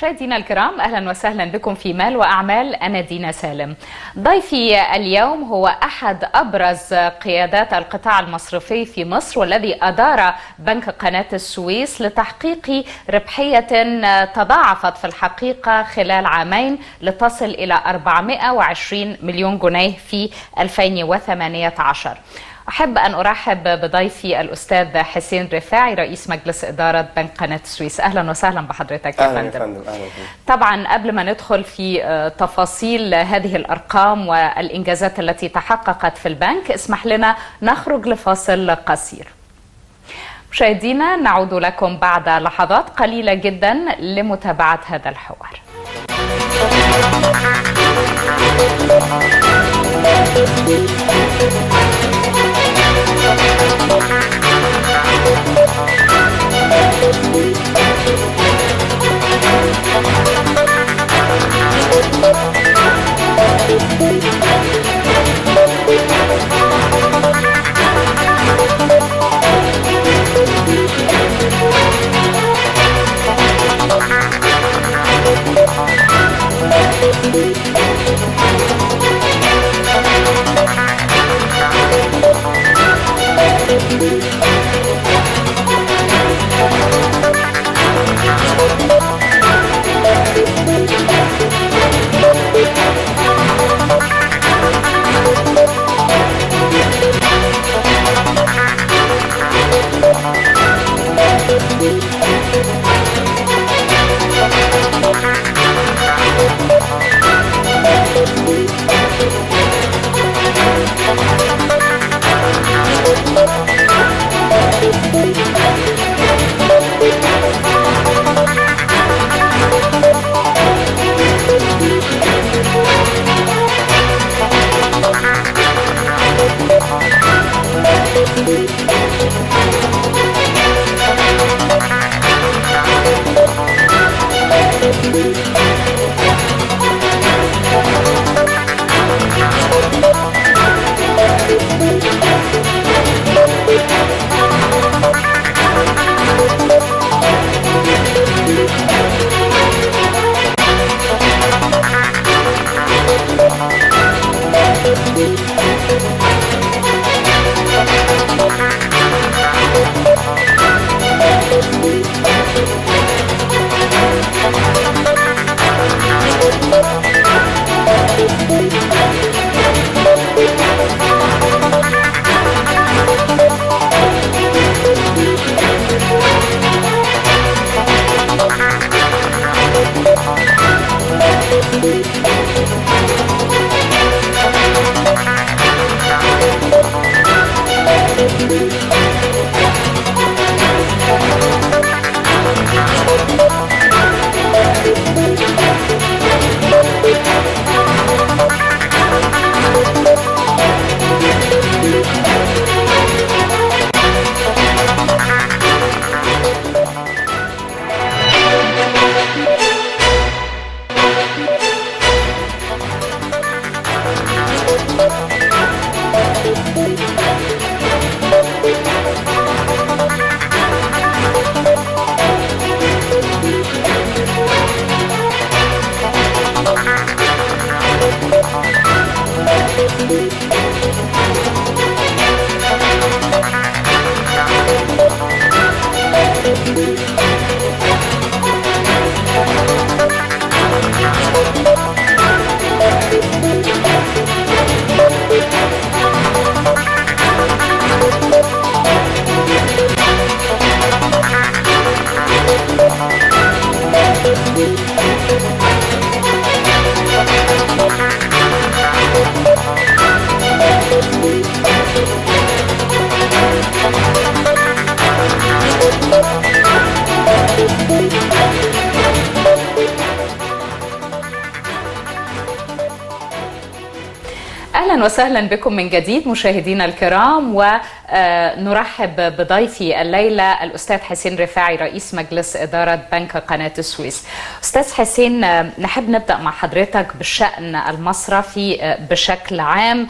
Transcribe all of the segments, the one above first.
مشاهدينا الكرام اهلا وسهلا بكم في مال واعمال انا دينا سالم. ضيفي اليوم هو احد ابرز قيادات القطاع المصرفي في مصر والذي ادار بنك قناه السويس لتحقيق ربحيه تضاعفت في الحقيقه خلال عامين لتصل الى 420 مليون جنيه في 2018. أحب أن أرحب بضيفي الأستاذ حسين رفاعي رئيس مجلس إدارة بنك قناة السويس أهلا وسهلا بحضرتك يا فندم أهلا يا فندم طبعا قبل ما ندخل في تفاصيل هذه الأرقام والإنجازات التي تحققت في البنك اسمح لنا نخرج لفاصل قصير مشاهدينا نعود لكم بعد لحظات قليلة جدا لمتابعة هذا الحوار اهلا وسهلا بكم من جديد مشاهدينا الكرام ونرحب بضيفي الليله الاستاذ حسين رفاعي رئيس مجلس اداره بنك قناه السويس. استاذ حسين نحب نبدا مع حضرتك بالشان المصرفي بشكل عام.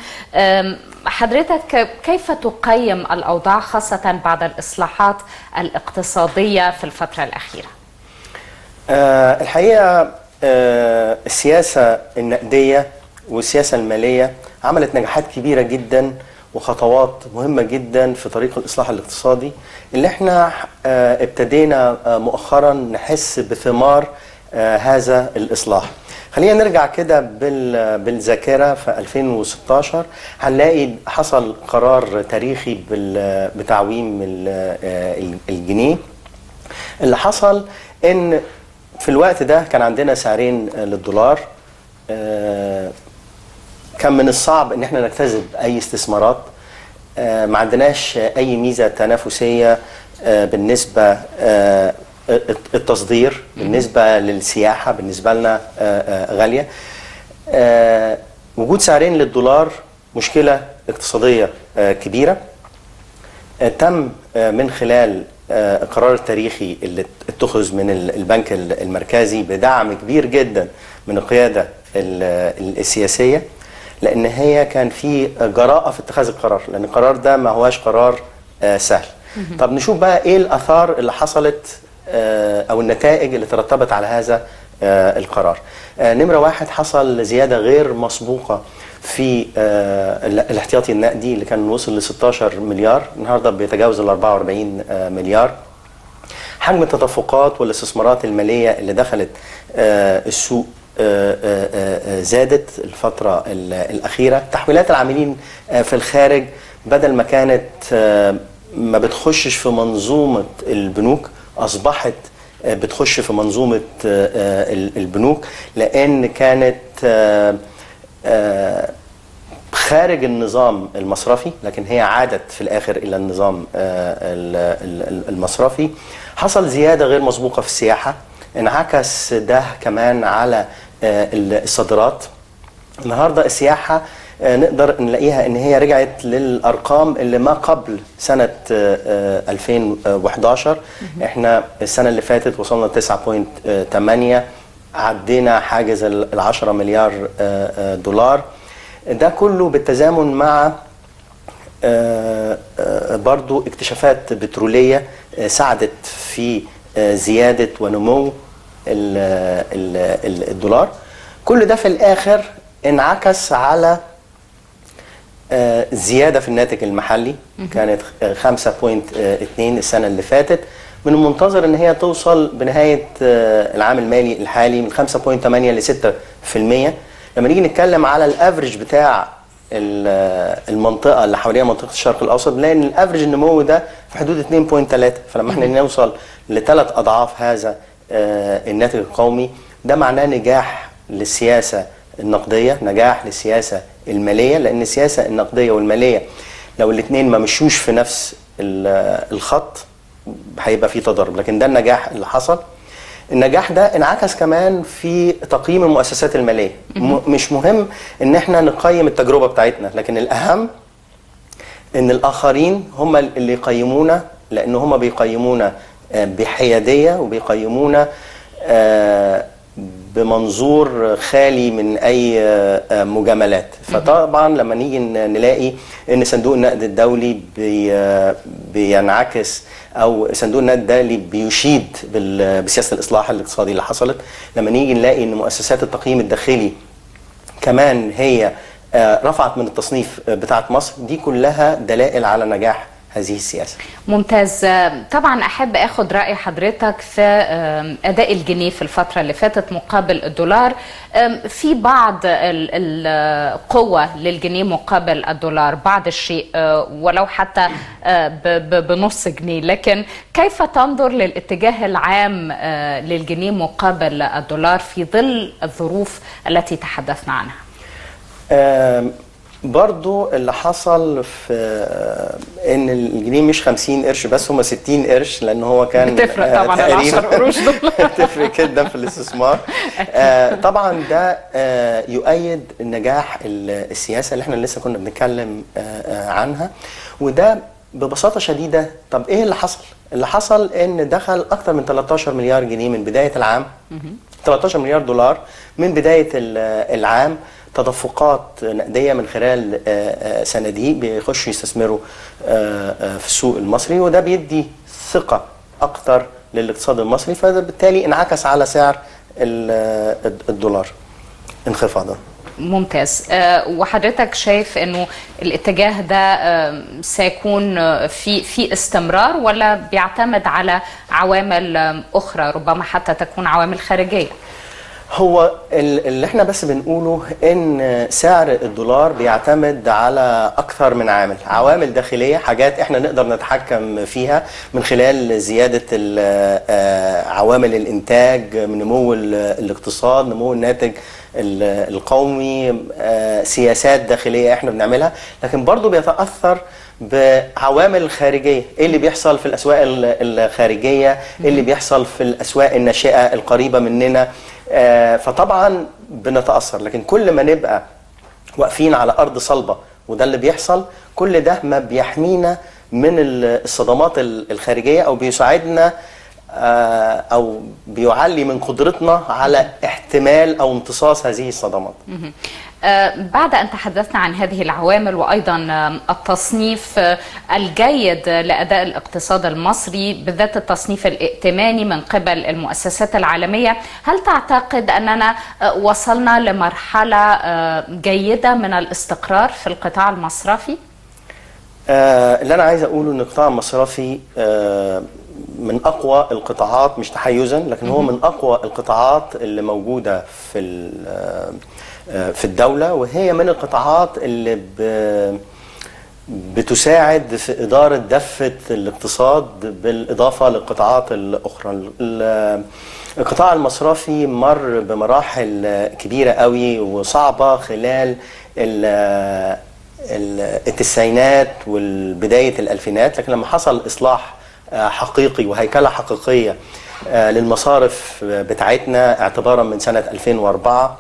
حضرتك كيف تقيم الاوضاع خاصه بعد الاصلاحات الاقتصاديه في الفتره الاخيره؟ آه الحقيقه آه السياسه النقديه والسياسه الماليه عملت نجاحات كبيره جدا وخطوات مهمه جدا في طريق الاصلاح الاقتصادي اللي احنا آه ابتدينا آه مؤخرا نحس بثمار آه هذا الاصلاح. خلينا نرجع كده بال- بالذاكره في 2016 هنلاقي حصل قرار تاريخي بال- بتعويم ال- آه الجنيه اللي حصل ان في الوقت ده كان عندنا سعرين للدولار آه، كان من الصعب ان احنا نجتذب اي استثمارات آه، ما عندناش اي ميزه تنافسيه آه، بالنسبه آه، التصدير بالنسبه للسياحه بالنسبه لنا آه، آه، غاليه آه، وجود سعرين للدولار مشكله اقتصاديه آه، كبيره آه، تم آه، من خلال آه، القرار التاريخي اللي اتخذ من ال- البنك ال- المركزي بدعم كبير جدا من القياده ال- ال- السياسيه لان هي كان في جراءه في اتخاذ القرار لان القرار ده ما هواش قرار آه، سهل طب نشوف بقى ايه الاثار اللي حصلت آه، او النتائج اللي ترتبت على هذا آه، القرار آه، نمره واحد حصل زياده غير مسبوقه في آه، ال- الاحتياطي النقدي اللي كان وصل ل 16 مليار النهارده بيتجاوز ال 44 آه، مليار حجم التدفقات والاستثمارات الماليه اللي دخلت آه، السوق آه، آه، آه، زادت الفتره ال- الاخيره تحويلات العاملين آه، في الخارج بدل ما كانت آه، ما بتخشش في منظومه البنوك اصبحت آه، بتخش في منظومه آه، آه، البنوك لان كانت آه، آه، خارج النظام المصرفي لكن هي عادت في الاخر الى النظام آه، ال- ال- المصرفي حصل زياده غير مسبوقه في السياحه انعكس ده كمان على آه، الصادرات النهارده السياحه آه، نقدر نلاقيها ان هي رجعت للارقام اللي ما قبل سنه آه، آه، 2011 احنا السنه اللي فاتت وصلنا 9.8 عدينا حاجز ال 10 مليار آه، آه، دولار ده كله بالتزامن مع آه، آه، برضو اكتشافات بترولية آه، ساعدت في آه، زيادة ونمو ال- ال- ال- الدولار كل ده في الآخر انعكس على آه، زيادة في الناتج المحلي كانت آه، 5.2 السنة اللي فاتت من المنتظر ان هي توصل بنهاية آه، العام المالي الحالي من 5.8 ل 6% لما نيجي نتكلم على الافرج بتاع ال- المنطقة اللي حواليها منطقة الشرق الأوسط بنلاقي ان الافرج النمو ده في حدود 2.3 فلما احنا نوصل لثلاث أضعاف هذا آه، الناتج القومي ده معناه نجاح للسياسة النقدية نجاح للسياسة المالية لأن السياسة النقدية والمالية لو الاثنين ما مشوش في نفس ال- الخط هيبقى في تضارب لكن ده النجاح اللي حصل النجاح ده انعكس كمان في تقييم المؤسسات المالية م- مش مهم ان احنا نقيم التجربة بتاعتنا لكن الأهم ان الاخرين هم اللي يقيمونا لان هم بيقيمونا آه، بحياديه وبيقيمونا آه، بمنظور خالي من اي آه، آه، مجاملات فطبعا لما نيجي ن- نلاقي ان صندوق النقد الدولي بي آه، بينعكس او صندوق النقد الدولي بيشيد بال- بسياسه الاصلاح الاقتصادي اللي حصلت لما نيجي نلاقي ان مؤسسات التقييم الداخلي كمان هي آه، رفعت من التصنيف آه، بتاعت مصر دي كلها دلائل على نجاح هذه السياسة ممتاز طبعا أحب أخذ رأي حضرتك في آم، أداء الجنيه في الفترة اللي فاتت مقابل الدولار آم، في بعض ال- القوة للجنيه مقابل الدولار بعض الشيء آه، ولو حتى آه، ب- ب- بنص جنيه لكن كيف تنظر للاتجاه العام آه، للجنيه مقابل الدولار في ظل الظروف التي تحدثنا عنها آم، برضو اللي حصل في آه، ان الجنيه مش 50 قرش بس هم 60 قرش لان هو كان بتفرق آه، طبعا تقريباً العشر قروش دول. تفرق جدا في الاستثمار آه، طبعا ده آه، يؤيد نجاح ال- السياسه اللي احنا لسه كنا بنتكلم آه، آه، عنها وده ببساطه شديده طب ايه اللي حصل؟ اللي حصل ان دخل اكثر من 13 مليار جنيه من بدايه العام 13 مليار دولار من بدايه ال- العام تدفقات نقديه من خلال آه، آه، صناديق بيخشوا يستثمروا آه، آه، في السوق المصري وده بيدي ثقه اكتر للاقتصاد المصري فبالتالي انعكس على سعر ال- الدولار انخفاضا ممتاز آه، وحضرتك شايف انه الاتجاه ده آه، سيكون آه، في في استمرار ولا بيعتمد على عوامل آه، اخرى ربما حتى تكون عوامل خارجيه هو ال- اللي احنا بس بنقوله ان سعر الدولار بيعتمد على اكثر من عامل عوامل داخليه حاجات احنا نقدر نتحكم فيها من خلال زياده ال- آه، عوامل الانتاج من نمو ال- الاقتصاد نمو الناتج ال- القومي آه، سياسات داخليه احنا بنعملها لكن برضه بيتاثر بعوامل خارجيه ايه اللي بيحصل في الاسواق ال- الخارجيه ايه اللي بيحصل في الاسواق الناشئه القريبه مننا آه، فطبعا بنتاثر لكن كل ما نبقى واقفين على ارض صلبه وده اللي بيحصل كل ده ما بيحمينا من ال- الصدمات ال- الخارجيه او بيساعدنا آه، او بيعلي من قدرتنا على احتمال او امتصاص هذه الصدمات مهم. آه، بعد أن تحدثنا عن هذه العوامل وأيضا آه، التصنيف آه، الجيد لأداء الاقتصاد المصري بالذات التصنيف الائتماني من قبل المؤسسات العالمية هل تعتقد أننا آه، وصلنا لمرحلة آه، جيدة من الاستقرار في القطاع المصرفي؟ آه، اللي انا عايز اقوله ان القطاع المصرفي آه، من اقوى القطاعات مش تحيزا لكن هو من اقوى القطاعات اللي موجوده في ال- آه، آه، في الدوله وهي من القطاعات اللي ب- بتساعد في اداره دفه الاقتصاد بالاضافه للقطاعات الاخرى ال- ال- القطاع المصرفي مر بمراحل كبيره قوي وصعبه خلال ال- ال- التسعينات والبداية الألفينات لكن لما حصل إصلاح آه، حقيقي وهيكلة حقيقية آه، للمصارف بتاعتنا اعتبارا من سنة 2004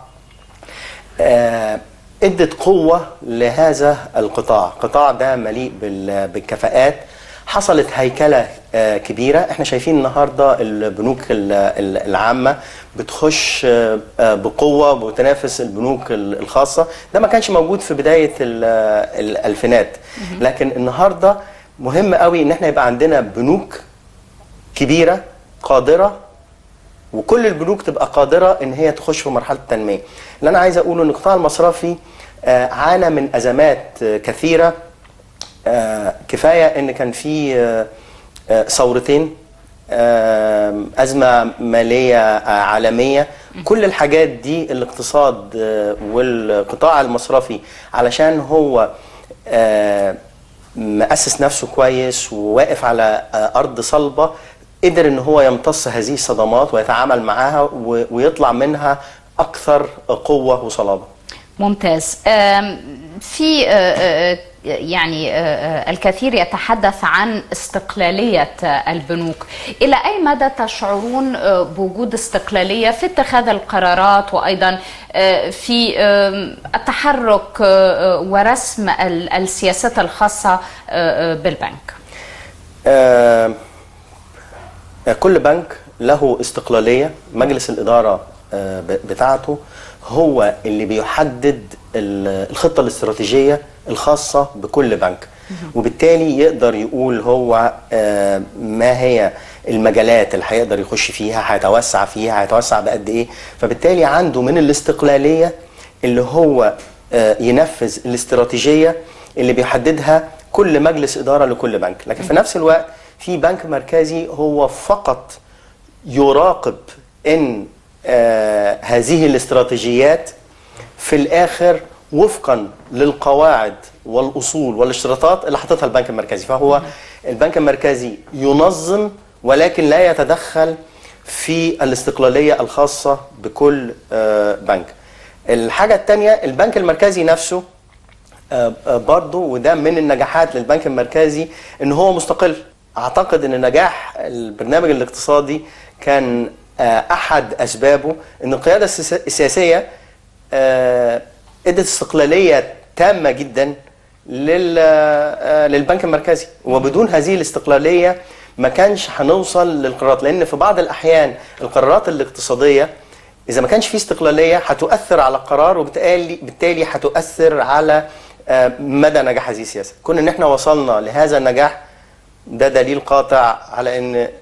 آه، ادت قوة لهذا القطاع القطاع ده مليء بال- بالكفاءات حصلت هيكلة آه، كبيرة احنا شايفين النهاردة البنوك ال- ال- العامة بتخش آه، آه، بقوة وتنافس البنوك ال- الخاصة ده ما كانش موجود في بداية ال- الألفينات لكن النهاردة مهم قوي ان احنا يبقى عندنا بنوك كبيرة قادرة وكل البنوك تبقى قادره ان هي تخش في مرحله التنميه. اللي انا عايز اقوله ان القطاع المصرفي آه، عانى من ازمات آه، كثيره آه، كفايه ان كان في آه، آه، ثورتين آه، ازمه ماليه آه، عالميه كل الحاجات دي الاقتصاد آه، والقطاع المصرفي علشان هو آه، مؤسس نفسه كويس وواقف على آه، ارض صلبه قدر ان هو يمتص هذه الصدمات ويتعامل معاها و- ويطلع منها اكثر قوه وصلابه ممتاز آم، في آه، آه، يعني آه، آه، الكثير يتحدث عن استقلالية آه، البنوك إلى أي مدى تشعرون آه، بوجود استقلالية في اتخاذ القرارات وأيضا آه، في آم، التحرك آه، آه، ورسم ال- السياسات الخاصة آه، آه، بالبنك آه، كل بنك له استقلالية مجلس الإدارة آه، ب- بتاعته هو اللي بيحدد ال- الخطة الاستراتيجية الخاصة بكل بنك وبالتالي يقدر يقول هو آه، ما هي المجالات اللي هيقدر يخش فيها هيتوسع فيها هيتوسع بقد ايه فبالتالي عنده من الاستقلالية اللي هو آه، ينفذ الاستراتيجية اللي بيحددها كل مجلس إدارة لكل بنك لكن في نفس الوقت في بنك مركزي هو فقط يراقب ان آه هذه الاستراتيجيات في الاخر وفقا للقواعد والاصول والاشتراطات اللي حاططها البنك المركزي فهو البنك المركزي ينظم ولكن لا يتدخل في الاستقلاليه الخاصه بكل آه بنك الحاجه الثانيه البنك المركزي نفسه آه، آه، برضه وده من النجاحات للبنك المركزي ان هو مستقل اعتقد ان نجاح البرنامج الاقتصادي كان آه، احد اسبابه ان القياده السياسا- السياسيه آه، ادت استقلاليه تامه جدا لل- آه، للبنك المركزي وبدون هذه الاستقلاليه ما كانش هنوصل للقرارات لان في بعض الاحيان القرارات الاقتصاديه اذا ما كانش في استقلاليه هتؤثر على القرار وبالتالي بالتالي هتؤثر على آه، مدى نجاح هذه السياسه كون ان احنا وصلنا لهذا النجاح ده دليل قاطع على ان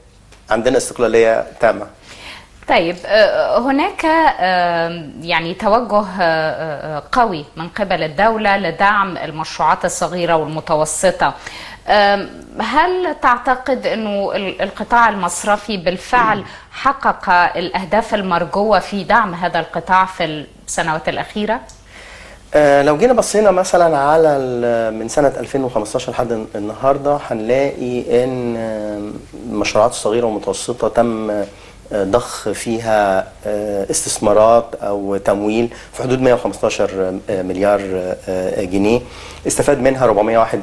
عندنا استقلاليه تامه طيب آه، هناك آه، يعني توجه آه، قوي من قبل الدولة لدعم المشروعات الصغيرة والمتوسطة آم، هل تعتقد أنه ال- القطاع المصرفي بالفعل حقق الأهداف المرجوة في دعم هذا القطاع في السنوات الأخيرة؟ آه، لو جينا بصينا مثلا على ال- من سنة 2015 لحد النهاردة هنلاقي ان آه، المشروعات الصغيرة والمتوسطة تم آه، ضخ فيها آه، استثمارات او تمويل في حدود 115 آه، مليار آه، جنيه استفاد منها 401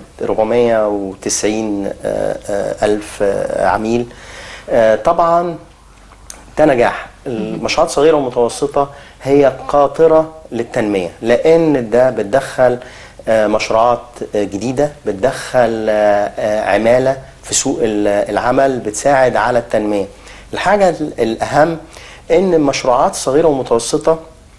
490 آه، آه، الف آه، عميل آه، طبعا ده نجاح المشروعات الصغيرة والمتوسطة هي قاطرة للتنمية لأن ده بتدخل آه، مشروعات آه، جديدة بتدخل آه، آه، عمالة في سوق ال- العمل بتساعد على التنمية الحاجة ال- الأهم أن المشروعات الصغيرة والمتوسطة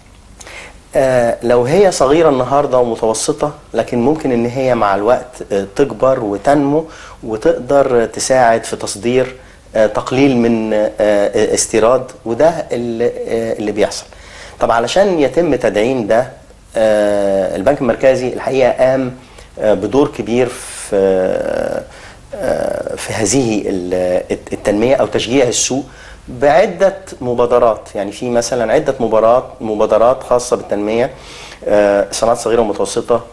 آه، لو هي صغيرة النهاردة ومتوسطة لكن ممكن ان هي مع الوقت آه، تكبر وتنمو وتقدر تساعد في تصدير آه، تقليل من آه، آه، استيراد وده اللي آه، اللي بيحصل طب علشان يتم تدعيم ده آه، البنك المركزي الحقيقة قام آه، بدور كبير في آه، آه، في هذه ال- التنمية أو تشجيع السوق بعدة مبادرات يعني في مثلا عدة مبارات مبادرات خاصة بالتنمية آه، صناعات صغيرة ومتوسطة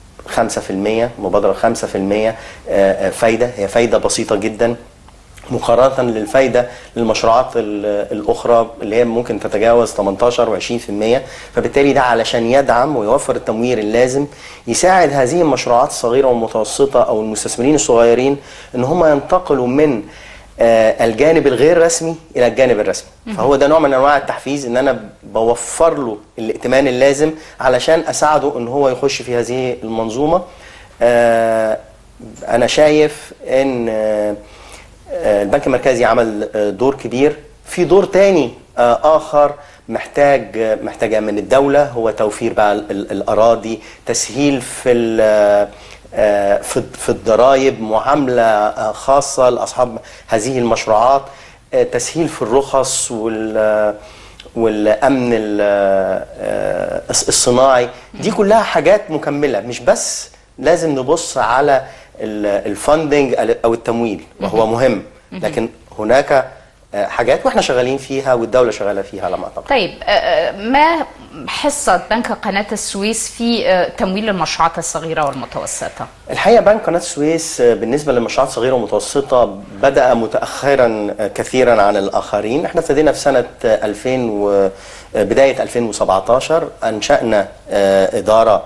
5% مبادرة 5% آه، آه، فايدة هي فايدة بسيطة جدا مقارنة للفايدة للمشروعات ال- الأخرى اللي هي ممكن تتجاوز 18 و20% فبالتالي ده علشان يدعم ويوفر التمويل اللازم يساعد هذه المشروعات الصغيرة والمتوسطة أو المستثمرين الصغيرين إن هم ينتقلوا من آه، الجانب الغير رسمي الى الجانب الرسمي فهو ده نوع من انواع التحفيز ان انا بوفر له الائتمان اللازم علشان اساعده ان هو يخش في هذه المنظومه آه، انا شايف ان آه، آه، البنك المركزي عمل آه، دور كبير في دور تاني آه، اخر محتاج آه، محتاجه من الدوله هو توفير بقى ال- ال- الاراضي تسهيل في ال- آه، في في الضرائب معامله آه، خاصه لاصحاب هذه المشروعات آه، تسهيل في الرخص وال والامن ال- آه، الص- الصناعي دي كلها حاجات مكمله مش بس لازم نبص على الفاندنج او التمويل وهو مهم لكن هناك آه، حاجات واحنا شغالين فيها والدوله شغاله فيها على ما اعتقد طيب آه، آه، ما حصة بنك قناة السويس في آه، تمويل المشروعات الصغيرة والمتوسطة؟ الحقيقه بنك قناه السويس آه، بالنسبه للمشروعات الصغيره والمتوسطه بدا متاخرا آه، كثيرا عن الاخرين احنا ابتدينا في سنه آه، 2000 و آه، بدايه 2017 انشانا آه، اداره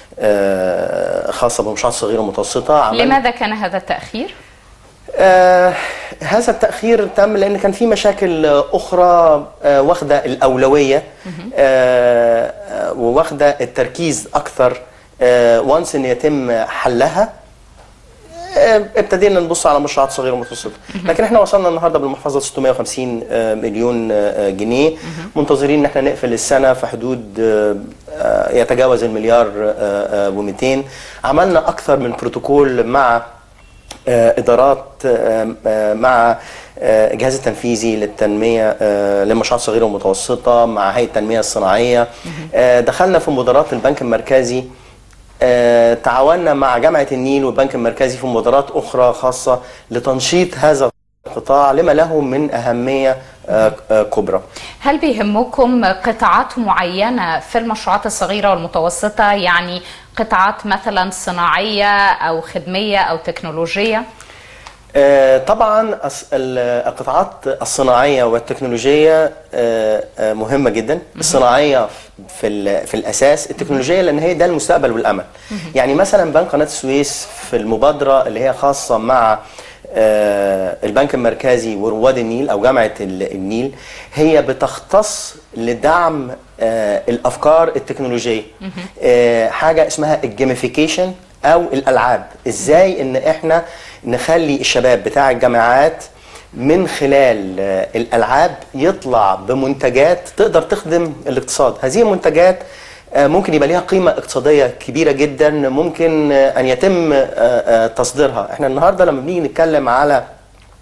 آه، خاصه بالمشروعات الصغيره والمتوسطه عملنا- لماذا كان هذا التأخير؟ آه هذا التأخير تم لأن كان في مشاكل آه، أخرى آه واخدة الأولوية آه آه، وواخدة التركيز أكثر آه وانس إن يتم حلها آه، ابتدينا نبص على مشروعات صغيره ومتوسطه لكن احنا وصلنا النهارده بالمحفظه 650 آه، مليون آه، جنيه منتظرين ان احنا نقفل السنه في حدود آه، آه، يتجاوز المليار و200 عملنا اكثر من بروتوكول مع آه، ادارات آه، آه، مع آه، الجهاز التنفيذي للتنميه آه، للمشروعات الصغيره والمتوسطه مع هيئه التنميه الصناعيه آه، دخلنا في مبادرات البنك المركزي آه، تعاوننا مع جامعه النيل والبنك المركزي في مبادرات اخرى خاصه لتنشيط هذا القطاع لما له من اهميه آه، آه، كبرى هل بيهمكم قطاعات معينة في المشروعات الصغيرة والمتوسطة يعني قطاعات مثلا صناعية أو خدمية أو تكنولوجية؟ آه، طبعا الص- ال- القطاعات الصناعيه والتكنولوجيه آه، آه، مهمه جدا الصناعيه في ال- في الاساس التكنولوجيه لان هي ده المستقبل والامل يعني مثلا بنك قناه السويس في المبادره اللي هي خاصه مع آه، البنك المركزي ورواد النيل او جامعه ال- النيل هي بتختص لدعم آه، الافكار التكنولوجيه آه، حاجه اسمها الجيميفيكيشن او الالعاب ازاي ان احنا نخلي الشباب بتاع الجامعات من خلال آه، الالعاب يطلع بمنتجات تقدر تخدم الاقتصاد هذه المنتجات آه، ممكن يبقى ليها قيمة اقتصادية كبيرة جدا ممكن آه، أن يتم آه، آه، تصديرها احنا النهاردة لما بنيجي نتكلم على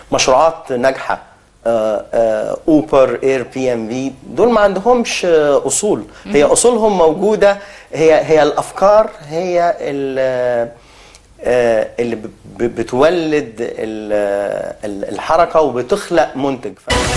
مشروعات ناجحه آه، آه، اوبر اير بي ام بي دول ما عندهمش آه، اصول هي اصولهم موجوده هي هي الافكار هي ال- آه، اللي ب- ب- بتولد ال- ال- الحركه وبتخلق منتج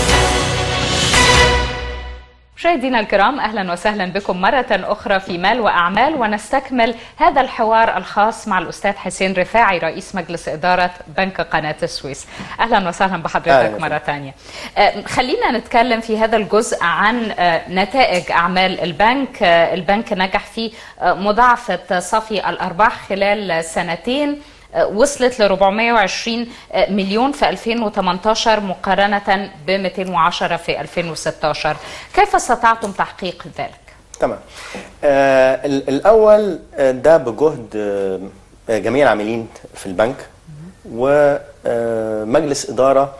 مشاهدينا الكرام اهلا وسهلا بكم مره اخرى في مال واعمال ونستكمل هذا الحوار الخاص مع الاستاذ حسين رفاعي رئيس مجلس اداره بنك قناه السويس اهلا وسهلا بحضرتك أهلاً. مره ثانيه خلينا نتكلم في هذا الجزء عن آه، نتائج اعمال البنك آه، البنك نجح في آه، مضاعفه صافي الارباح خلال سنتين آه، وصلت ل 420 مليون في 2018 مقارنة ب 210 في 2016 كيف استطعتم تحقيق ذلك؟ تمام آه ال- الاول آه، ده بجهد آه جميع العاملين في البنك ومجلس اداره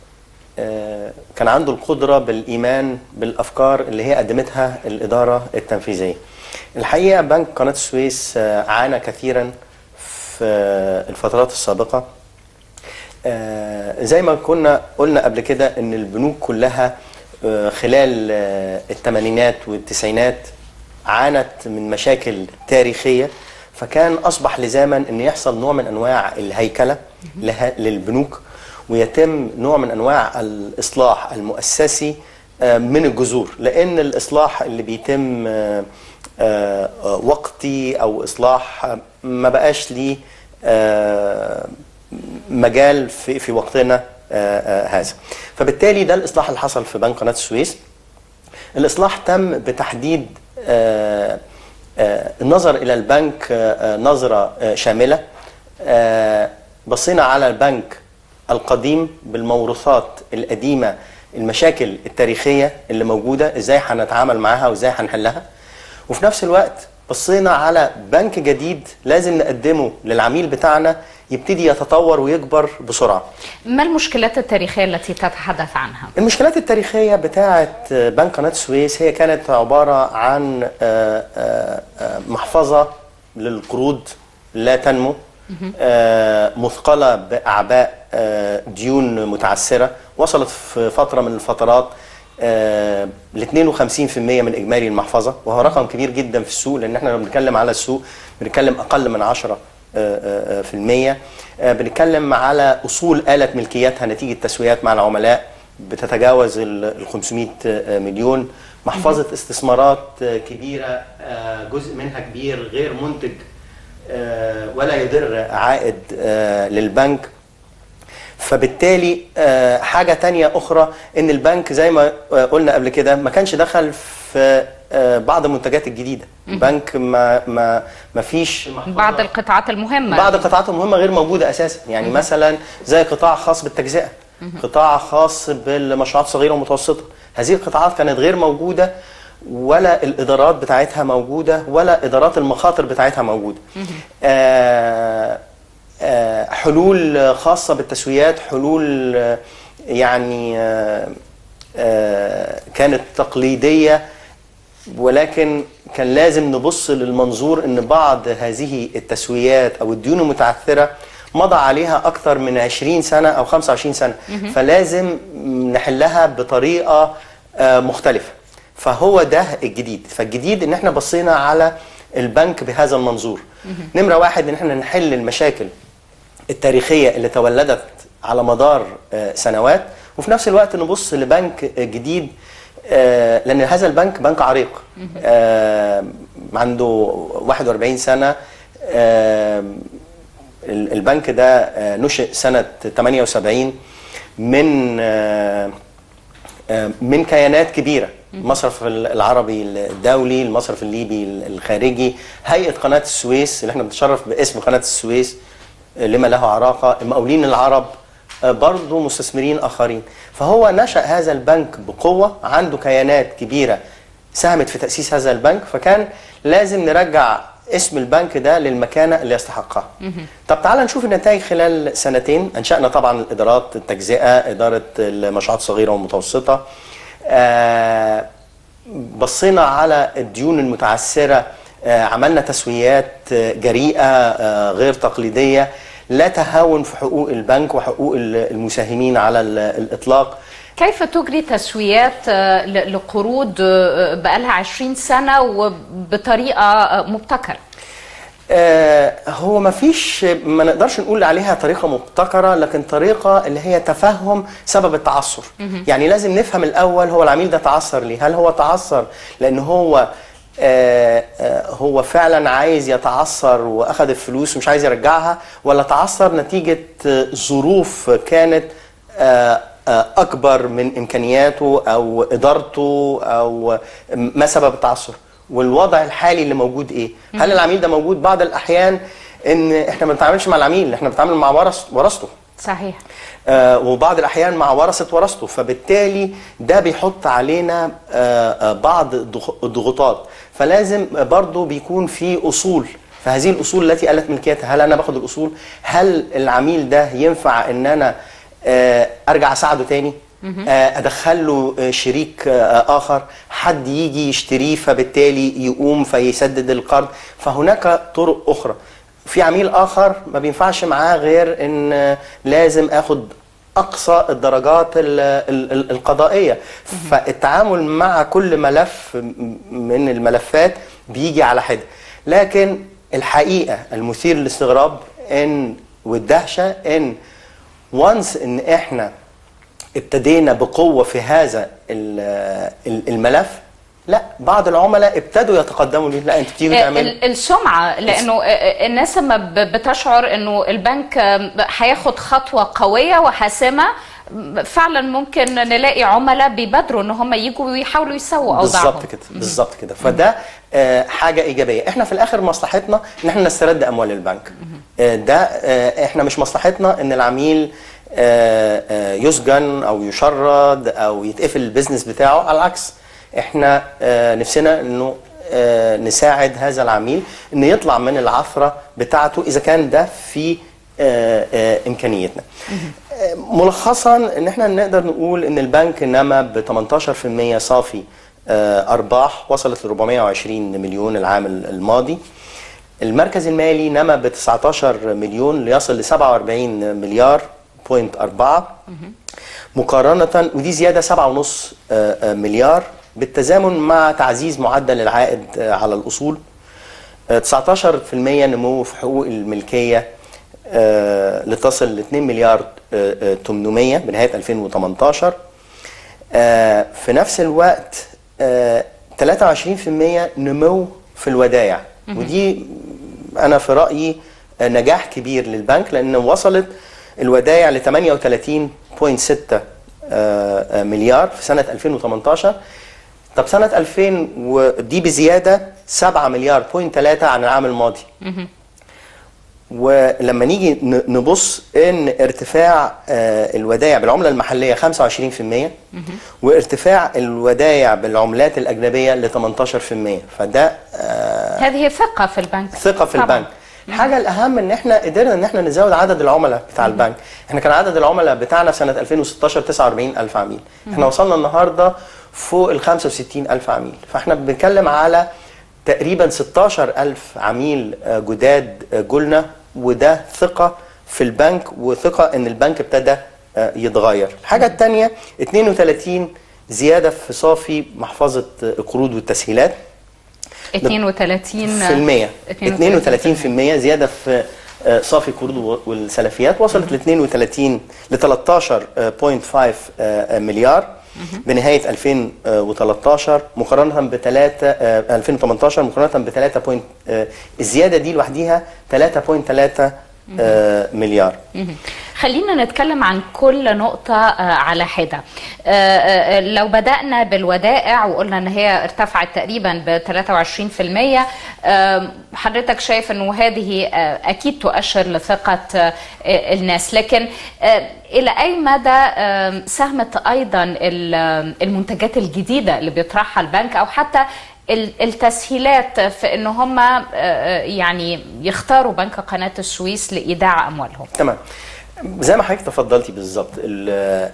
آه كان عنده القدره بالايمان بالافكار اللي هي قدمتها الاداره التنفيذيه الحقيقه بنك قناه السويس آه عانى كثيرا في آه، الفترات السابقه آه، زي ما كنا قلنا قبل كده ان البنوك كلها آه، خلال آه، الثمانينات والتسعينات عانت من مشاكل تاريخيه فكان اصبح لزاما ان يحصل نوع من انواع الهيكله لها للبنوك ويتم نوع من انواع الاصلاح المؤسسي آه، من الجذور لان الاصلاح اللي بيتم آه، آه، آه، وقتي او اصلاح آه، ما بقاش ليه آه، مجال في في وقتنا آه، آه، هذا فبالتالي ده الاصلاح اللي حصل في بنك قناه السويس الاصلاح تم بتحديد آه، آه، النظر الى البنك آه، آه، نظره آه، شامله آه، بصينا على البنك القديم بالموروثات القديمه المشاكل التاريخيه اللي موجوده ازاي هنتعامل معاها وازاي هنحلها وفي نفس الوقت بصينا على بنك جديد لازم نقدمه للعميل بتاعنا يبتدي يتطور ويكبر بسرعه ما المشكلات التاريخية التي تتحدث عنها؟ المشكلات التاريخية بتاعة بنك قناة السويس هي كانت عبارة عن آه، آه، آه، محفظة للقروض لا تنمو آه، مثقلة بأعباء آه، ديون متعثرة وصلت في فترة من الفترات ل 52% من إجمالي المحفظة وهو رقم كبير جدا في السوق لأن احنا لما بنتكلم على السوق بنتكلم أقل من 10 آه، آه، في المية آه، بنتكلم على أصول آلت ملكيتها نتيجة تسويات مع العملاء بتتجاوز ال 500 آه، مليون محفظة استثمارات آه، كبيرة آه، جزء منها كبير غير منتج آه، ولا يدر عائد آه، للبنك فبالتالي آه، حاجة تانية أخرى إن البنك زي ما آه، قلنا قبل كده ما كانش دخل في آه، بعض المنتجات الجديدة بنك ما ما ما فيش محفظة بعض القطاعات المهمة بعض القطاعات المهمة غير موجودة أساسا يعني مثلا زي قطاع خاص بالتجزئة قطاع خاص بالمشروعات الصغيرة والمتوسطة هذه القطاعات كانت غير موجودة ولا الإدارات بتاعتها موجودة ولا إدارات المخاطر بتاعتها موجودة آه آه حلول خاصة بالتسويات حلول آه، يعني آه آه كانت تقليدية ولكن كان لازم نبص للمنظور ان بعض هذه التسويات او الديون المتعثره مضى عليها اكثر من 20 سنه او 25 سنه فلازم نحلها بطريقه آه، مختلفه فهو ده الجديد فالجديد ان احنا بصينا على البنك بهذا المنظور نمره واحد ان احنا نحل المشاكل التاريخيه اللي تولدت على مدار آه، سنوات وفي نفس الوقت نبص لبنك آه، جديد آه، لان هذا البنك بنك عريق آه، عنده 41 سنه آه، ال- البنك ده آه، نشئ سنه 78 من آه، آه، من كيانات كبيره المصرف العربي الدولي المصرف الليبي الخارجي هيئه قناه السويس اللي احنا بنتشرف باسم قناه السويس آه، لما له عراقه المقاولين العرب آه، برضه مستثمرين اخرين فهو نشا هذا البنك بقوه عنده كيانات كبيره ساهمت في تاسيس هذا البنك فكان لازم نرجع اسم البنك ده للمكانه اللي يستحقها. طب تعال نشوف النتائج خلال سنتين انشانا طبعا الادارات التجزئه اداره المشروعات الصغيره والمتوسطه آه بصينا على الديون المتعثره آه عملنا تسويات آه، جريئه آه غير تقليديه لا تهاون في حقوق البنك وحقوق ال- المساهمين على ال- الاطلاق كيف تجري تسويات آه، ل- لقروض آه، بقالها 20 سنة وبطريقة آه، مبتكرة آه، هو ما فيش ما نقدرش نقول عليها طريقة مبتكرة لكن طريقة اللي هي تفهم سبب التعثر يعني لازم نفهم الأول هو العميل ده تعثر ليه هل هو تعثر لأن هو آه، آه، هو فعلا عايز يتعثر واخد الفلوس ومش عايز يرجعها ولا تعثر نتيجة آه، ظروف كانت آه، آه، اكبر من امكانياته او ادارته او ما سبب التعثر والوضع الحالي اللي موجود ايه هل العميل ده موجود بعض الاحيان ان احنا ما بنتعاملش مع العميل احنا بنتعامل مع ورث ورثته صحيح آه، وبعض الاحيان مع ورثه ورثته فبالتالي ده بيحط علينا آه، آه، بعض الضغ- الضغوطات فلازم برضو بيكون في اصول فهذه الاصول التي قالت ملكيتها هل انا باخد الاصول هل العميل ده ينفع ان انا آه، ارجع اساعده تاني آه، ادخل له آه، شريك آه، اخر حد يجي يشتريه فبالتالي يقوم فيسدد القرض فهناك طرق اخرى في عميل اخر ما بينفعش معاه غير ان لازم اخد اقصى الدرجات ال ال ال القضائيه فالتعامل مع كل ملف من الملفات بيجي على حده لكن الحقيقه المثير للاستغراب ان والدهشه ان وانس ان احنا ابتدينا بقوه في هذا ال- ال- الملف لا بعض العملاء ابتدوا يتقدموا ليه لا انت بتيجي تعمل ال- السمعة لأنه الناس لما ب- بتشعر أنه البنك هياخد خطوة قوية وحاسمة فعلا ممكن نلاقي عملاء بيبادروا ان هم يجوا ويحاولوا يسووا اوضاعهم بالظبط كده بالظبط كده فده آه، حاجه ايجابيه احنا في الاخر مصلحتنا ان احنا نسترد اموال البنك آه، ده آه، احنا مش مصلحتنا ان العميل آه، آه، يسجن او يشرد او يتقفل البيزنس بتاعه على العكس احنا آه، نفسنا انه آه، نساعد هذا العميل انه يطلع من العثره بتاعته اذا كان ده في آه، آه، امكانيتنا آه، ملخصا ان احنا نقدر نقول ان البنك نما ب 18% صافي آه، ارباح وصلت ل 420 مليون العام الماضي المركز المالي نما ب 19 مليون ليصل ل 47 مليار بوينت 4 مقارنة ودي زيادة 7.5 آه، آه، مليار بالتزامن مع تعزيز معدل العائد آه، على الأصول آه، 19% نمو في حقوق الملكية آه، لتصل ل 2 مليار آه، آه، 800 بنهاية 2018 آه، في نفس الوقت آه، 23% نمو في الودائع ودي انا في رايي آه، نجاح كبير للبنك لان وصلت الودائع ل 38.6 آه، آه، مليار في سنه 2018 طب سنه 2000 ودي بزياده 7 مليار بوينت 3 عن العام الماضي ولما نيجي ن- نبص ان ارتفاع آه، الودائع بالعمله المحليه 25% وارتفاع الودائع بالعملات الاجنبيه ل 18% فده آه، هذه ثقة في البنك ثقه في طبعاً. البنك الحاجه الاهم ان احنا قدرنا ان احنا نزود عدد العملاء بتاع البنك احنا كان عدد العملاء بتاعنا في سنه 2016 49 الف عميل احنا وصلنا النهارده فوق ال 65 الف عميل فاحنا بنتكلم على تقريبا 16 الف عميل آه، جداد آه، جولنا وده ثقه في البنك وثقه ان البنك ابتدى آه، يتغير الحاجه الثانيه 32 زياده في صافي محفظه آه، القروض والتسهيلات 32 في المية 32 في المية زيادة في آه، صافي القروض والسلفيات وصلت ل 32 ل 13.5 آه، مليار بنهاية 2013 مقارنة ب 3 2018 مقارنة ب 3 بوينت آه، الزيادة دي لوحديها 3.3 آه، مليار مهم. خلينا نتكلم عن كل نقطة آه، على حدة آه، آه، لو بدأنا بالودائع وقلنا ان هي ارتفعت تقريبا ب 23% آه، حضرتك شايف انه هذه آه، اكيد تؤشر لثقة آه، الناس لكن آه، الى اي مدى آه، ساهمت ايضا ال- آه، المنتجات الجديدة اللي بيطرحها البنك او حتى ال- التسهيلات في ان هم آه، آه، يعني يختاروا بنك قناة السويس لإيداع اموالهم تمام زي ما حضرتك تفضلتي بالظبط ال-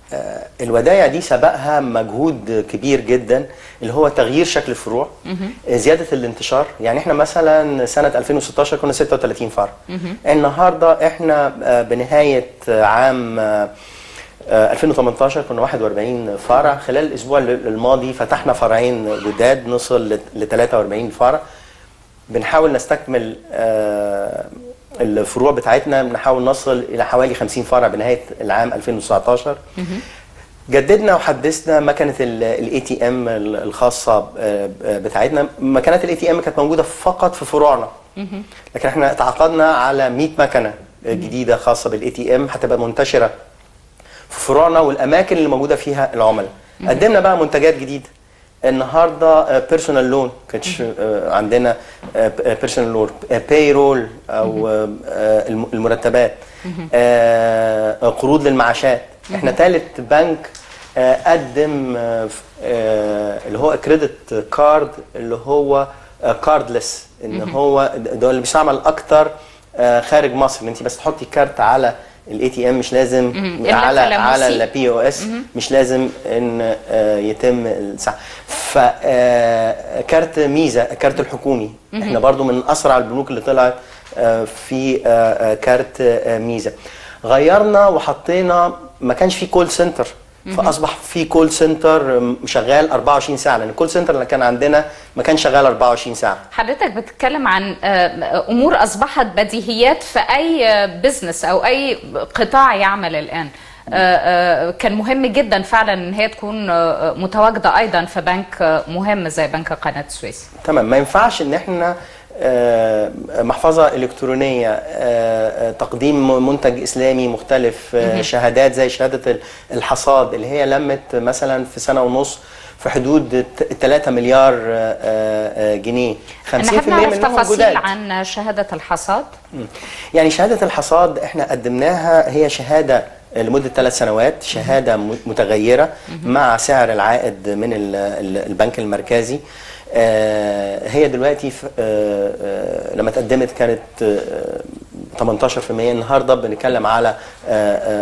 آه، الودايع دي سبقها مجهود كبير جدا اللي هو تغيير شكل الفروع آه، زياده الانتشار يعني احنا مثلا سنه 2016 كنا 36 فرع النهارده احنا آه، بنهايه عام آه، آه، 2018 كنا 41 فرع خلال الاسبوع الماضي فتحنا فرعين جداد نصل ل 43 فرع بنحاول نستكمل آه، الفروع بتاعتنا بنحاول نصل الى حوالي 50 فرع بنهايه العام 2019 جددنا وحدثنا مكنه الاي تي ام الخاصه آه، بتاعتنا مكنات الاي تي ام كانت موجوده فقط في فروعنا لكن احنا تعاقدنا على 100 مكنه جديده خاصه بالاي تي ام هتبقى منتشره في فروعنا والاماكن اللي موجوده فيها العملاء قدمنا بقى منتجات جديده النهارده بيرسونال لون كانش آه، عندنا بيرسونال لون بايرول او آه، الم- المرتبات آه، قروض للمعاشات احنا ثالث بنك آه، قدم آه، ف- آه، اللي هو كريدت كارد اللي هو كاردلس ان هو ده اللي بيستعمل اكتر آه، خارج مصر ان انت بس تحطي كارت على الاي تي ام مش لازم مهم. على اللمسي. على البي او اس مش لازم ان آه، يتم السحب فكارت ميزه الكارت الحكومي احنا برضو من اسرع البنوك اللي طلعت آه، في آه، آه، كارت آه، ميزه غيرنا وحطينا ما كانش في كول سنتر فاصبح في كول سنتر م- شغال 24 ساعه لان الكول سنتر اللي كان عندنا ما كان شغال 24 ساعه حضرتك بتتكلم عن آه، امور اصبحت بديهيات في اي بزنس او اي قطاع يعمل الان آه، آه، كان مهم جدا فعلا ان هي تكون آه، متواجده ايضا في بنك آه، مهم زي بنك قناه السويس تمام ما ينفعش ان احنا آه، محفظة إلكترونية آه، آه، تقديم منتج إسلامي مختلف آه، شهادات زي شهادة ال- الحصاد اللي هي لمت مثلا في سنة ونص في حدود 3 مليار آه، آه، جنيه 50% انا حابب نعرف منهم تفاصيل جداد عن شهاده الحصاد مم. يعني شهادة الحصاد احنا قدمناها هي شهادة لمدة ثلاث سنوات شهادة م- متغيرة مع سعر العائد من ال- ال- البنك المركزي آه، هي دلوقتي في- آه، آه، لما اتقدمت كانت آه، 18% النهارده بنتكلم على آه، آه،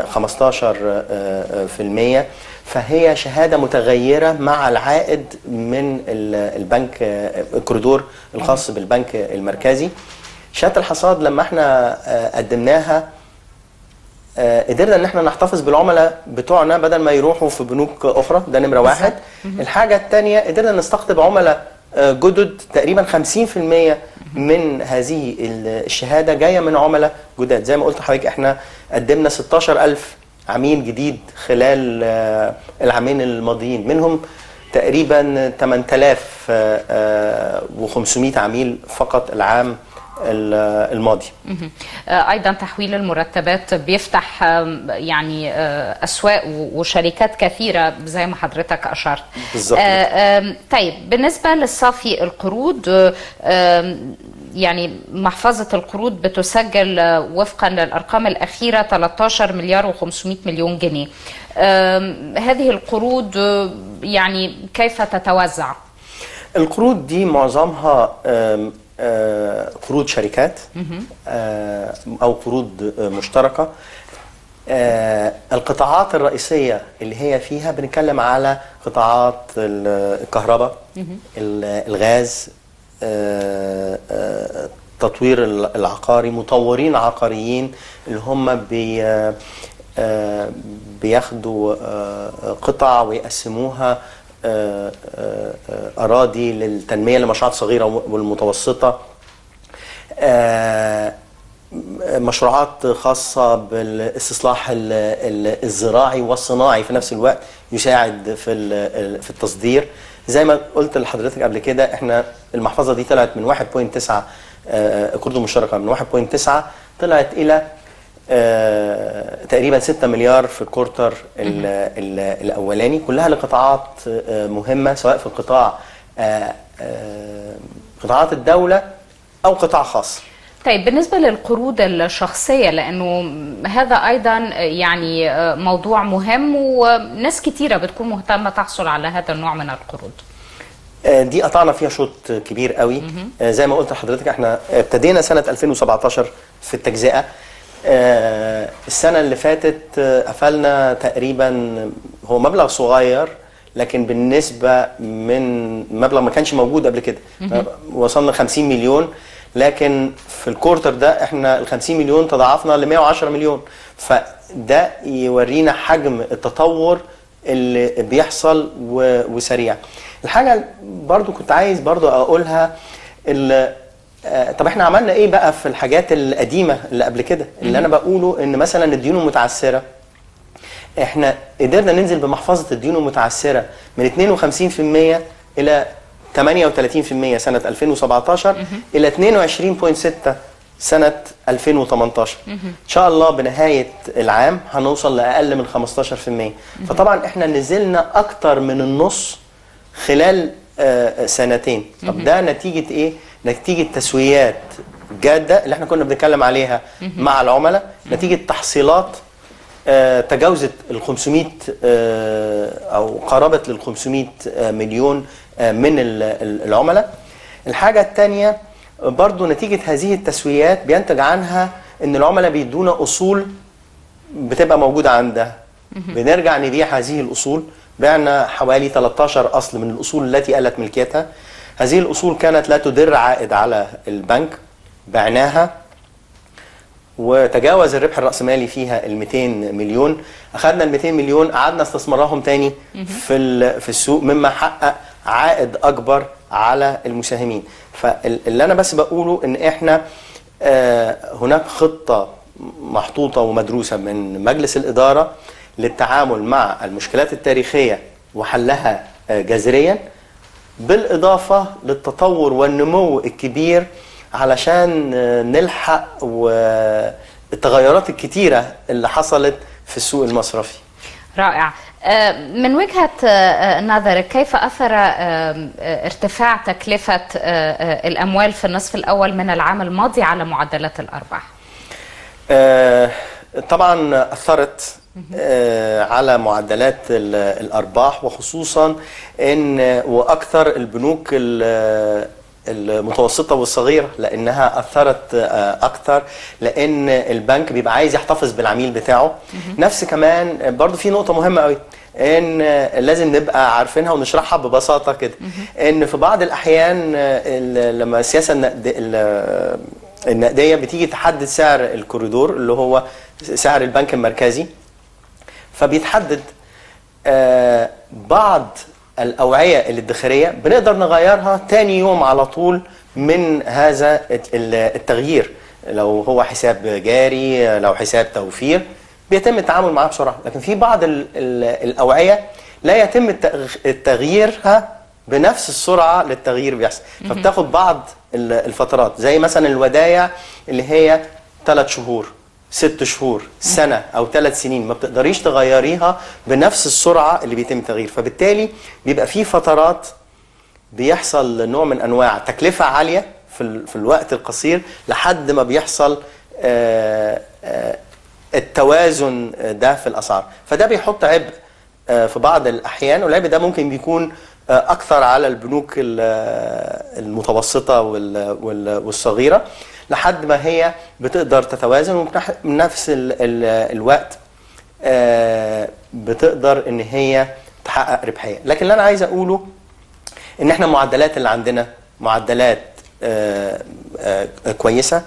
15% فهي شهادة متغيرة مع العائد من ال- البنك آه، الكوريدور الخاص بالبنك المركزي شهاده الحصاد لما احنا آه، قدمناها آه، قدرنا ان احنا نحتفظ بالعملاء بتوعنا بدل ما يروحوا في بنوك اخرى ده نمره واحد الحاجه الثانيه قدرنا نستقطب عملاء آه، جدد تقريبا 50% من هذه ال- الشهاده جايه من عملاء جداد زي ما قلت لحضرتك احنا قدمنا 16000 عميل جديد خلال آه، العامين الماضيين منهم تقريبا 8500 عميل فقط العام ال- الماضي مهم. آه، ايضا تحويل المرتبات بيفتح آم، يعني آه، اسواق و- وشركات كثيره زي ما حضرتك اشرت بالظبط. آه، آم، طيب بالنسبه للصافي القروض آه، آم، يعني محفظه القروض بتسجل آه، وفقا للارقام الاخيره 13 مليار و500 مليون جنيه آم، هذه القروض آه، يعني كيف تتوزع القروض دي معظمها آم، آه، قروض شركات آه، او قروض آه، مشتركه آه، القطاعات الرئيسيه اللي هي فيها بنتكلم على قطاعات ال- الكهرباء ال- الغاز آه، آه، التطوير ال- العقاري مطورين عقاريين اللي هم بي آه، بياخدوا آه، قطع ويقسموها آه، آه، آه، أراضي للتنمية لمشروعات صغيرة والمتوسطة آه، مشروعات خاصة بالاستصلاح ال- ال- الزراعي والصناعي في نفس الوقت يساعد في ال- في التصدير زي ما قلت لحضرتك قبل كده احنا المحفظة دي طلعت من 1.9 آه، قروض مشتركة من 1.9 طلعت إلى آه، تقريبا 6 مليار في الكورتر ال- ال- الاولاني كلها لقطاعات آه، مهمه سواء في القطاع آه، آه، قطاعات الدوله او قطاع خاص طيب بالنسبة للقروض الشخصية لأنه هذا أيضا يعني موضوع مهم وناس كتيرة بتكون مهتمة تحصل على هذا النوع من القروض آه، دي قطعنا فيها شوط كبير قوي آه، زي ما قلت لحضرتك احنا ابتدينا سنه 2017 في التجزئه آه، السنة اللي فاتت آه، قفلنا تقريبا هو مبلغ صغير لكن بالنسبة من مبلغ ما كانش موجود قبل كده وصلنا 50 مليون لكن في الكورتر ده احنا ال 50 مليون تضاعفنا ل 110 مليون فده يورينا حجم التطور اللي بيحصل و- وسريع الحاجة برضو كنت عايز برضو اقولها ال- آه، طب احنا عملنا ايه بقى في الحاجات القديمة اللي قبل كده اللي انا بقوله ان مثلا الديون المتعثرة احنا قدرنا ننزل بمحفظة الديون المتعثرة من 52% إلى 38% سنة 2017 إلى 22.6 سنة 2018 إن شاء الله بنهاية العام هنوصل لأقل من 15% فطبعا احنا نزلنا أكتر من النص خلال آه، سنتين طب ده نتيجة إيه؟ نتيجة تسويات جادة اللي احنا كنا بنتكلم عليها مع العملاء نتيجة تحصيلات آه، تجاوزت ال 500 آه، او قربت لل 500 آه، مليون آه، من ال- ال- العملاء. الحاجه الثانيه برضو نتيجه هذه التسويات بينتج عنها ان العملاء بيدونا اصول بتبقى موجوده عندها. بنرجع نبيع هذه الاصول بعنا حوالي 13 اصل من الاصول التي قلت ملكيتها. هذه الاصول كانت لا تدر عائد على البنك بعناها وتجاوز الربح الرأسمالي فيها ال 200 مليون أخذنا ال 200 مليون قعدنا استثمرهم تاني في ال- في السوق مما حقق عائد أكبر على المساهمين فاللي أنا بس بقوله إن إحنا آه، هناك خطة محطوطة ومدروسة من مجلس الإدارة للتعامل مع المشكلات التاريخية وحلها آه، جذريا بالإضافة للتطور والنمو الكبير علشان آه، نلحق والتغيرات الكتيرة اللي حصلت في السوق المصرفي رائع آه، من وجهة آه، نظرك كيف أثر آه، آه، ارتفاع تكلفة آه، آه، الأموال في النصف الأول من العام الماضي على معدلات الأرباح؟ آه، طبعا اثرت آه، على معدلات ال- الارباح وخصوصا ان واكثر البنوك ال- المتوسطه والصغيره لانها اثرت آه، اكثر لان البنك بيبقى عايز يحتفظ بالعميل بتاعه نفس كمان برضو في نقطه مهمه قوي ان لازم نبقى عارفينها ونشرحها ببساطه كده ان في بعض الاحيان آه، ال- لما السياسه النقد- ال- النقديه بتيجي تحدد سعر الكوريدور اللي هو سعر البنك المركزي فبيتحدد آه، بعض الأوعية الادخارية بنقدر نغيرها تاني يوم على طول من هذا الت- ال- التغيير لو هو حساب جاري لو حساب توفير بيتم التعامل معاه بسرعة لكن في بعض ال- ال- الأوعية لا يتم التغ- تغييرها بنفس السرعة للتغيير بيحصل فبتاخد بعض ال- الفترات زي مثلا الودايع اللي هي ثلاث شهور ست شهور سنة أو ثلاث سنين ما بتقدريش تغيريها بنفس السرعة اللي بيتم التغيير فبالتالي بيبقى في فترات بيحصل نوع من أنواع تكلفة عالية في, ال- في الوقت القصير لحد ما بيحصل آه، آه، التوازن ده في الأسعار فده بيحط عبء آه، في بعض الأحيان والعبء ده ممكن بيكون آه، أكثر على البنوك ال- آه، المتوسطة وال- وال- والصغيرة لحد ما هي بتقدر تتوازن وفي نفس ال- ال- الوقت آه، بتقدر ان هي تحقق ربحيه لكن اللي انا عايز اقوله ان احنا المعدلات اللي عندنا معدلات آه، آه، كويسه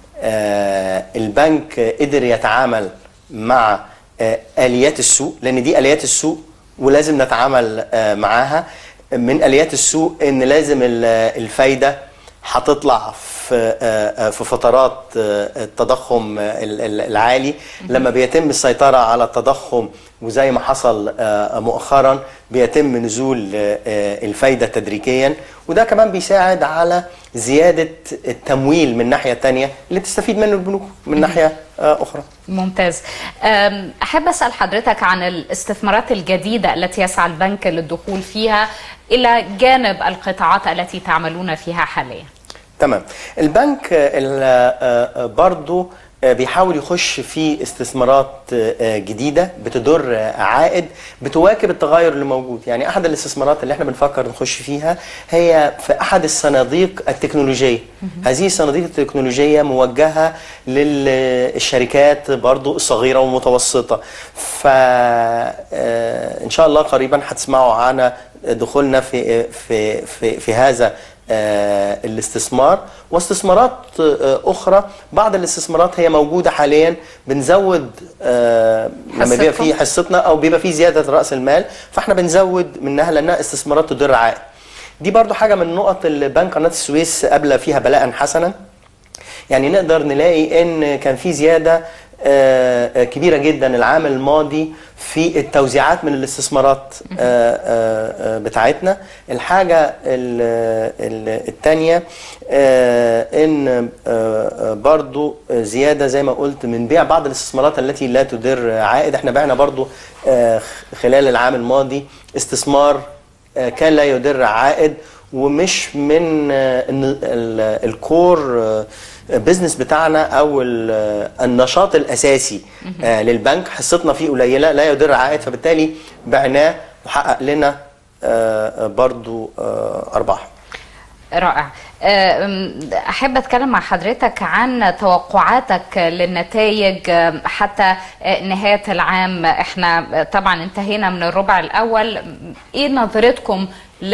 آه، البنك قدر يتعامل مع آه، اليات السوق لان دي اليات السوق ولازم نتعامل آه، معاها من اليات السوق ان لازم ال- الفايده هتطلع في آه، آه، في فترات آه، التضخم آه، ال- ال- العالي لما بيتم السيطرة على التضخم وزي ما حصل آه، مؤخرا بيتم نزول آه، آه، الفايدة تدريجيا وده كمان بيساعد على زيادة التمويل من ناحية تانية اللي تستفيد منه البنوك من ناحية آه، أخرى ممتاز أم، أحب أسأل حضرتك عن الاستثمارات الجديدة التي يسعى البنك للدخول فيها إلى جانب القطاعات التي تعملون فيها حاليا تمام البنك آه، ال- آه، آه، برضو آه، بيحاول يخش في استثمارات آه، جديده بتدر آه، عائد بتواكب التغير اللي موجود يعني احد الاستثمارات اللي احنا بنفكر نخش فيها هي في احد الصناديق التكنولوجيه هذه الصناديق التكنولوجيه موجهه للشركات برضو الصغيره والمتوسطه فان شاء الله قريبا هتسمعوا عن دخولنا في في في, في هذا آه، الاستثمار واستثمارات آه، اخرى بعض الاستثمارات هي موجوده حاليا بنزود آه، لما بيبقى حصتكم؟ في حصتنا او بيبقى في زياده راس المال فاحنا بنزود منها لانها استثمارات تدر عائد دي برضو حاجه من النقط اللي بنك قناه السويس قبل فيها بلاء حسنا يعني نقدر نلاقي ان كان في زياده آه، آه، كبيره جدا العام الماضي في التوزيعات من الاستثمارات آه، آه، آه، بتاعتنا الحاجه الثانيه ان آه، آه، برضو زياده زي ما قلت من بيع بعض الاستثمارات التي لا تدر عائد احنا بعنا برضو آه، خلال العام الماضي استثمار آه، كان لا يدر عائد ومش من آه، إن- ال- الكور آه، بزنس بتاعنا او ال- آه، النشاط الاساسي آه، للبنك حصتنا فيه قليله لا يدر عائد فبالتالي بعناه وحقق لنا آه، آه، برضو آه، ارباح رائع أم، أحب أتكلم مع حضرتك عن توقعاتك للنتائج أم، حتى أه، نهاية العام احنا طبعا انتهينا من الربع الأول إيه نظرتكم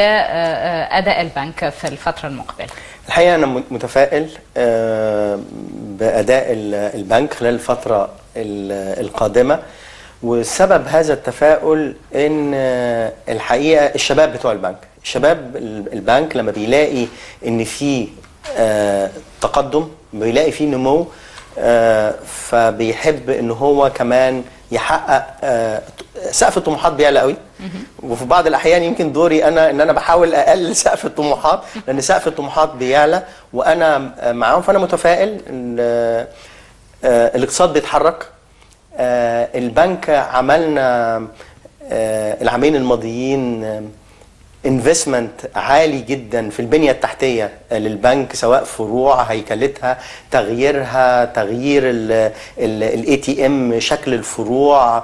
لأداء البنك في الفترة المقبلة؟ الحقيقه انا م- متفائل آه، باداء ال- البنك خلال الفتره ال- القادمه وسبب هذا التفاؤل ان آه، الحقيقه الشباب بتوع البنك الشباب ال- البنك لما بيلاقي ان في آه، تقدم بيلاقي في نمو آه، فبيحب ان هو كمان يحقق آه، سقف الطموحات بيعلى قوي وفي بعض الاحيان يمكن دوري انا ان انا بحاول اقلل سقف الطموحات لان سقف الطموحات بيعلى وانا معاهم فانا متفائل إن، آه، آه، الاقتصاد بيتحرك آه، البنك عملنا آه، العامين الماضيين آه، انفستمنت عالي جدا في البنيه التحتيه للبنك سواء فروع هيكلتها تغييرها تغيير الاي تي ام شكل الفروع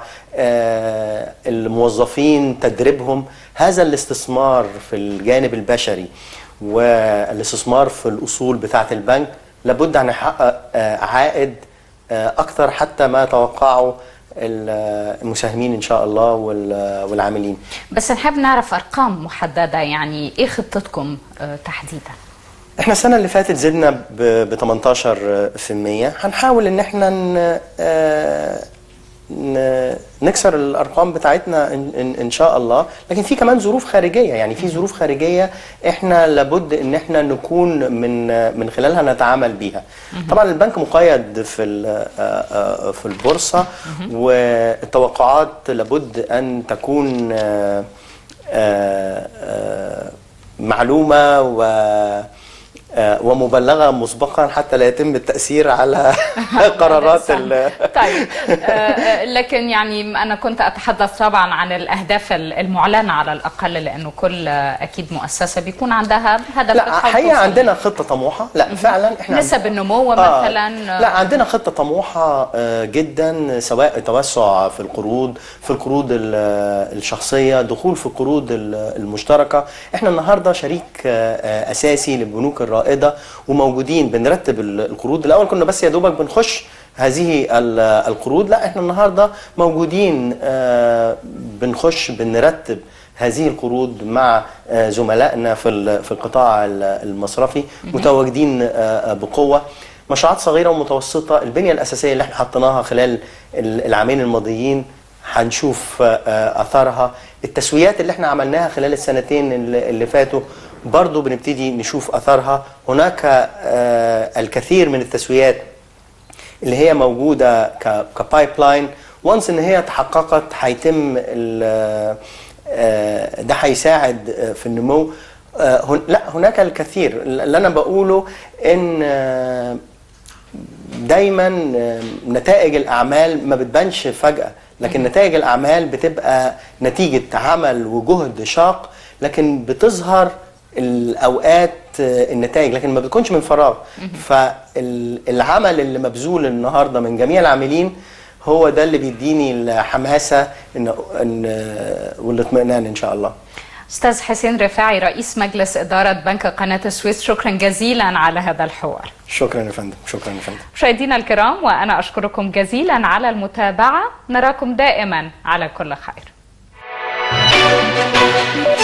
آه، الموظفين تدريبهم هذا الاستثمار في الجانب البشري والاستثمار في الاصول بتاعه البنك لابد ان يحقق آه، عائد آه، اكثر حتى ما توقعه المساهمين ان شاء الله وال- والعاملين بس نحب نعرف أرقام محددة يعني إيه خطتكم أه، تحديدا؟ احنا السنة اللي فاتت زدنا ب 18% هنحاول ان احنا ن- آه، ن- نكسر الارقام بتاعتنا ان, إن, ان شاء الله لكن في كمان ظروف خارجيه يعني في ظروف خارجيه احنا لابد ان احنا نكون من من خلالها نتعامل بيها طبعا البنك مقيد في ال- آه، آه، في البورصه والتوقعات لابد ان تكون آه، آه، آه، معلومه و آه، ومبلغه مسبقا حتى لا يتم التاثير على قرارات ال- طيب آه، آه، لكن يعني انا كنت اتحدث طبعا عن الاهداف المعلنه على الاقل لانه كل آه، اكيد مؤسسه بيكون عندها هدف لا بتحاول حقيقه توصل عندنا خطه طموحه لا فعلا احنا نسب النمو آه، مثلا لا عندنا خطه طموحه آه، جدا سواء توسع في القروض في القروض ال- الشخصيه دخول في القروض ال- المشتركه احنا النهارده شريك آه، آه، اساسي للبنوك الرائده وموجودين بنرتب ال- القروض الاول كنا بس يا دوبك بنخش هذه ال- القروض لا احنا النهارده موجودين آه، بنخش بنرتب هذه القروض مع آه، زملائنا في ال- في القطاع ال- المصرفي متواجدين آه، آه، بقوه مشروعات صغيره ومتوسطه البنيه الاساسيه اللي احنا حطيناها خلال ال- العامين الماضيين هنشوف آه، آه، اثرها التسويات اللي احنا عملناها خلال السنتين اللي اللي فاتوا برضو بنبتدي نشوف اثرها هناك آه، الكثير من التسويات اللي هي موجوده كبايب لاين وانس ان هي تحققت هيتم ال- آه، ده هيساعد آه، في النمو آه، هن- لا هناك الكثير اللي انا بقوله ان آه، دايما آه، نتائج الاعمال ما بتبانش فجاه لكن نتائج الاعمال بتبقى نتيجه عمل وجهد شاق لكن بتظهر الاوقات النتائج لكن ما بتكونش من فراغ فالعمل اللي مبذول النهارده من جميع العاملين هو ده اللي بيديني الحماسه ان إن- والاطمئنان ان شاء الله أستاذ حسين رفاعي رئيس مجلس إدارة بنك قناة السويس شكرا جزيلا على هذا الحوار شكرا يا فندم شكرا يا فندم مشاهدينا الكرام وأنا أشكركم جزيلا على المتابعة نراكم دائما على كل خير